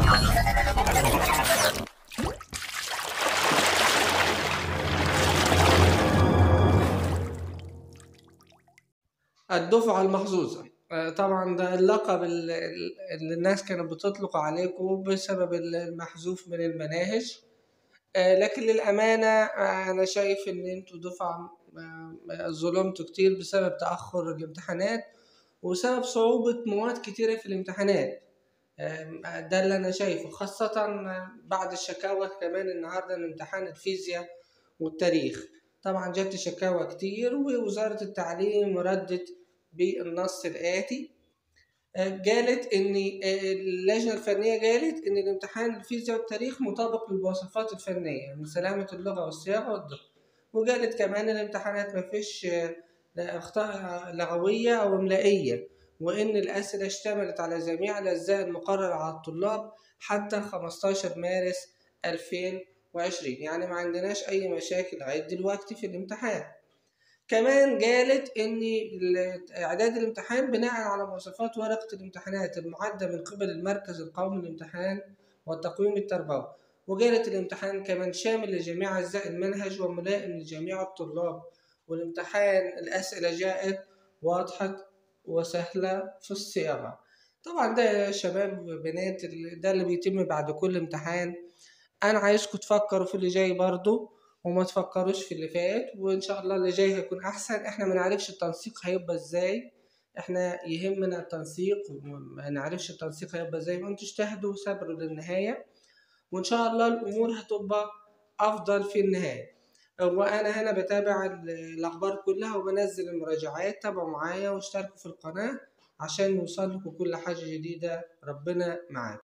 الدفعة المحظوظة آه، طبعا ده اللقب ال- ال- اللي الناس كانت بتطلق عليكم بسبب المحذوف من المناهج آه، لكن للأمانة آه، أنا شايف إن انتوا دفعة آه، ظلمتوا كتير بسبب تأخر الامتحانات وسبب صعوبة مواد كتيرة في الامتحانات آه، ده اللي أنا شايفه خاصة بعد الشكاوى كمان النهاردة من امتحان الفيزياء والتاريخ طبعا جت شكاوى كتير ووزارة التعليم ردت بالنص الآتي آه، قالت إن آه، اللجنة الفنية قالت إن الامتحان الفيزياء والتاريخ مطابق للمواصفات الفنية من سلامة اللغة والصياغة والدقة وقالت كمان الامتحانات مفيش آه، أخطاء لغوية أو إملائية وإن الأسئلة اشتملت على جميع الأجزاء المقررة على الطلاب حتى 15 مارس 2020 يعني ما عندناش أي مشاكل لغاية دلوقتي في الامتحان كمان قالت ان ال- اعداد الامتحان بناء على مواصفات ورقة الامتحانات المعدة من قبل المركز القومي للامتحان والتقويم التربوي وقالت الامتحان كمان شامل لجميع أجزاء المنهج وملائم لجميع الطلاب والامتحان الأسئلة جاءت واضحة وسهلة في الصياغة طبعا ده يا شباب وبنات ال- ده اللي بيتم بعد كل امتحان أنا عايزكم تفكروا في اللي جاي برضو وما تفكروش في اللي فات وان شاء الله اللي جاي هيكون احسن احنا ما نعرفش التنسيق هيبقى ازاي احنا يهمنا التنسيق وما نعرفش التنسيق هيبقى ازاي وانتوا اجتهدوا وصبروا للنهاية وان شاء الله الامور هتبقى افضل في النهاية وانا هنا بتابع ال- الاخبار كلها وبنزل المراجعات تابعوا معايا واشتركوا في القناة عشان يوصل لكم كل حاجة جديدة ربنا معاكم